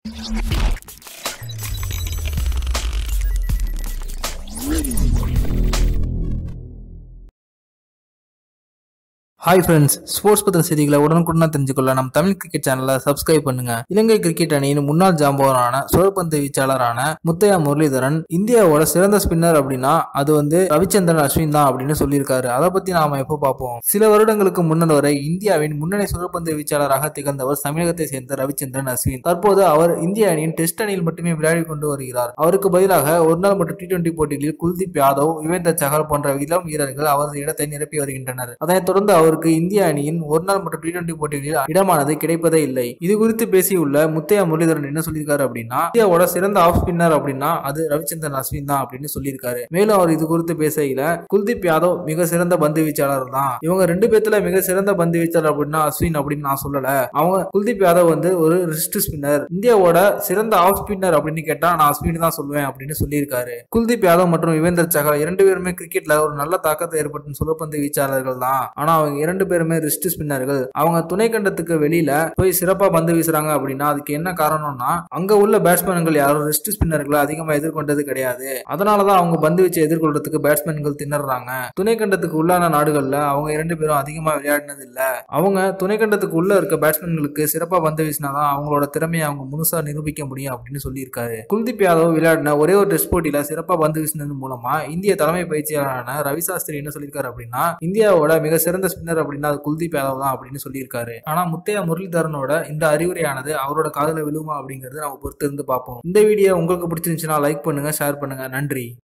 hi friends sports பத்தின செய்திகளை உடனுக்குடன் தெரிஞ்சுக்கொள்ள நம்ம தமிழ் கிரிக்கெட் சேனலை சப்ஸ்கிரைப் பண்ணுங்க இலங்கை கிரிக்கெட் அணியின் முன்னாள் ஜாம்பவரான சுழற்பந்து வீச்சாளரான முத்தையா முரளிதரன் இந்தியாவோட சிறந்த ஸ்பின்னர் அப்படின்னா அது வந்து ரவிச்சந்திரன் அஸ்வின் தான் அப்படின்னு சொல்லியிருக்காரு அதை பத்தி நாம எப்போ பார்ப்போம் சில வருடங்களுக்கு முன்னர் வரை இந்தியாவின் முன்னணி சுழற்பந்து வீச்சாளராக திகழ்ந்தவர் தமிழகத்தை சேர்ந்த ரவிச்சந்திரன் அஸ்வின் தற்போது அவர் இந்திய அணியின் டெஸ்ட் அணியில் மட்டுமே விளையாடி கொண்டு வருகிறார் அவருக்கு பதிலாக ஒருநாள் மற்றும் டி டுவெண்டி போட்டிகளில் குல்தீப் யாதவ் யுவேந்தர் சஹல் போன்ற இளம் வீரர்கள் அவரது இடத்தை நிரப்பி வருகின்றனர் அதனைத் தொடர்ந்து அவருக்கு இந்திய அணியின் ஒருநாள் மற்றும் டி டுவெண்டி போட்டிகளில் இடமானது கிடைப்பதே இல்லை இது குறித்து பேசியுள்ள முத்தையா முரளிதரன் என்ன சொல்லியிருக்காரு அப்படின்னா இந்தியாவோட சிறந்த ஆஃப் ஸ்பின்னர் அப்படின்னா அது ரவிச்சந்திரன் அஸ்வின் தான் அப்படின்னு சொல்லியிருக்காரு மேலும் அவர் இது குறித்து பேசையில குல்தீப் யாதவ் மிக சிறந்த பந்து வீச்சாளர் தான் இவங்க ரெண்டு பேத்துல மிக சிறந்த பந்து வீச்சாளர் அப்படின்னா அஸ்வின் அப்படின்னு நான் சொல்லல அவங்க குல்தீப் யாதவ் வந்து ஒரு ரிஸ்ட் ஸ்பின்னர் இந்தியாவோட சிறந்த ஆஃப் ஸ்பின்னர் அப்படின்னு கேட்டா நான் அஸ்வின் தான் சொல்லுவேன் அப்படின்னு சொல்லியிருக்காரு குல்தீப் யாதவ் மற்றும் யுவேந்தர் சஹல் இரண்டு பேருமே கிரிக்கெட்ல ஒரு நல்ல தாக்கத்தை ஏற்படுத்தும் சுழற்பந்து வீச்சாளர்கள் தான் ஆனா அவங்க இரண்டு பேருமே ரிஸ்ட் ஸ்பின்னர்கள் அவங்க துணை கண்டத்துக்கு வெளியில போய் சிறப்பா பந்து வீசுறாங்க அப்படின்னா அதுக்கு என்ன காரணம்னா அங்க உள்ள பேட்ஸ்மேன்கள் யாரும் ரிஸ்ட் ஸ்பின்னர்களை அதிகமா எதிர்கொண்டது கிடையாது அதனாலதான் அவங்க பந்து வீச்சை எதிர்கொள்றதுக்கு பேட்ஸ்மேன்கள் திணறாங்க துணை கண்டத்துக்கு உள்ளான நாடுகள்ல அவங்க இரண்டு பேரும் அதிகமா விளையாடினது இல்ல அவங்க துணை கண்டத்துக்கு உள்ள இருக்க பேட்ஸ்மேன்களுக்கு சிறப்பா பந்து வீசினாதான் அவங்களோட திறமையை அவங்க முழுசா நிரூபிக்க முடியும் அப்படின்னு சொல்லியிருக்காரு குல்தீப் யாதவ் விளையாடின ஒரே ஒரு டெஸ்ட் போட்டியில சிறப்பா பந்து வீசினது மூலமா இந்திய தலைமை பயிற்சியாளரான ரவி சாஸ்திரி என்ன சொல்லியிருக்காரு அப்படின்னா இந்தியாவோட மிக சிறந்த ஸ்பின்னர் அப்படின்னா அது குல்தீப் யாதவ் தான் அப்படின்னு சொல்லியிருக்காரு ஆனா முத்தையா முரளிதரனோட இந்த அறிவுரையானது அவரோட காதுல விழுமா அப்படிங்கறது நம்ம பொறுத்து இருந்து பார்ப்போம் இந்த வீடியோ உங்களுக்கு பிடிச்சிருந்துச்சுன்னா லைக் பண்ணுங்க ஷேர் பண்ணுங்க நன்றி